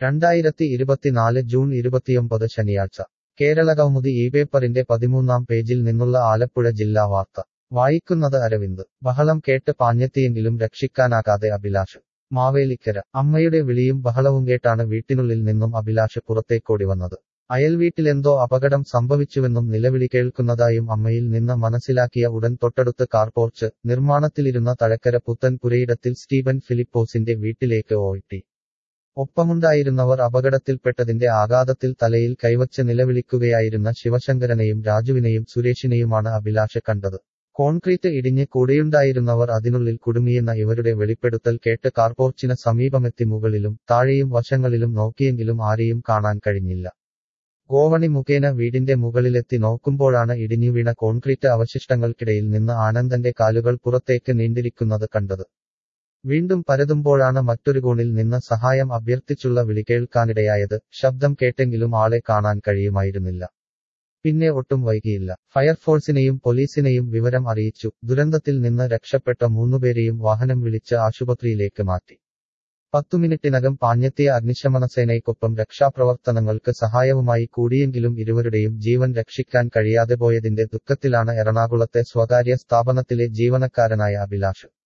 രണ്ടായിരത്തി ഇരുപത്തിനാല് ജൂൺ ഇരുപത്തിയൊമ്പത് ശനിയാഴ്ച കേരളകൗമുദി ഈ പേപ്പറിന്റെ പതിമൂന്നാം പേജിൽ നിന്നുള്ള ആലപ്പുഴ ജില്ലാ വാർത്ത വായിക്കുന്നത് അരവിന്ദ് ബഹളം കേട്ട് പാഞ്ഞെത്തിയെങ്കിലും രക്ഷിക്കാനാകാതെ അഭിലാഷ് മാവേലിക്കര അമ്മയുടെ വിളിയും ബഹളവും കേട്ടാണ് വീട്ടിനുള്ളിൽ നിന്നും അഭിലാഷ് പുറത്തേക്കോടി വന്നത് അയൽവീട്ടിലെന്തോ അപകടം സംഭവിച്ചുവെന്നും നിലവിളി കേൾക്കുന്നതായും അമ്മയിൽ നിന്ന് മനസ്സിലാക്കിയ ഉടൻ തൊട്ടടുത്ത് കാർപോർച്ച് നിർമ്മാണത്തിലിരുന്ന തഴക്കര പുത്തൻ പുരയിടത്തിൽ സ്റ്റീവൻ ഫിലിപ്പോസിന്റെ വീട്ടിലേക്ക് ഓയിട്ടി ഒപ്പമുണ്ടായിരുന്നവർ അപകടത്തിൽപ്പെട്ടതിന്റെ ആഘാതത്തിൽ തലയിൽ കൈവച്ച് നിലവിളിക്കുകയായിരുന്ന ശിവശങ്കരനെയും രാജുവിനെയും സുരേഷിനെയുമാണ് അഭിലാഷ് കണ്ടത് കോൺക്രീറ്റ് ഇടിഞ്ഞ് കൂടെയുണ്ടായിരുന്നവർ അതിനുള്ളിൽ കുടുങ്ങിയെന്ന ഇവരുടെ വെളിപ്പെടുത്തൽ കേട്ട് കാർപോർച്ചിന് സമീപമെത്തി മുകളിലും താഴെയും വശങ്ങളിലും നോക്കിയെങ്കിലും ആരെയും കാണാൻ കഴിഞ്ഞില്ല ഗോവണി മുഖേന വീടിന്റെ മുകളിലെത്തി നോക്കുമ്പോഴാണ് ഇടിഞ്ഞുവീണ കോൺക്രീറ്റ് അവശിഷ്ടങ്ങൾക്കിടയിൽ നിന്ന് ആനന്ദന്റെ കാലുകൾ പുറത്തേക്ക് നീണ്ടിരിക്കുന്നത് കണ്ടത് വീണ്ടും പരതുമ്പോഴാണ് മറ്റൊരു കോണിൽ നിന്ന് സഹായം അഭ്യർത്ഥിച്ചുള്ള വിളി കേൾക്കാനിടയായത് ശബ്ദം കേട്ടെങ്കിലും ആളെ കാണാൻ കഴിയുമായിരുന്നില്ല പിന്നെ ഒട്ടും വൈകിയില്ല ഫയർഫോഴ്സിനെയും പോലീസിനെയും വിവരം അറിയിച്ചു ദുരന്തത്തിൽ നിന്ന് രക്ഷപ്പെട്ട മൂന്നുപേരെയും വാഹനം വിളിച്ച് ആശുപത്രിയിലേക്ക് മാറ്റി പത്തു മിനിറ്റിനകം പാഞ്ഞെത്തിയ അഗ്നിശമനസേനയ്ക്കൊപ്പം രക്ഷാപ്രവർത്തനങ്ങൾക്ക് സഹായവുമായി കൂടിയെങ്കിലും ഇരുവരുടെയും ജീവൻ രക്ഷിക്കാൻ കഴിയാതെ പോയതിന്റെ ദുഃഖത്തിലാണ് എറണാകുളത്തെ സ്വകാര്യ സ്ഥാപനത്തിലെ ജീവനക്കാരനായ അഭിലാഷ്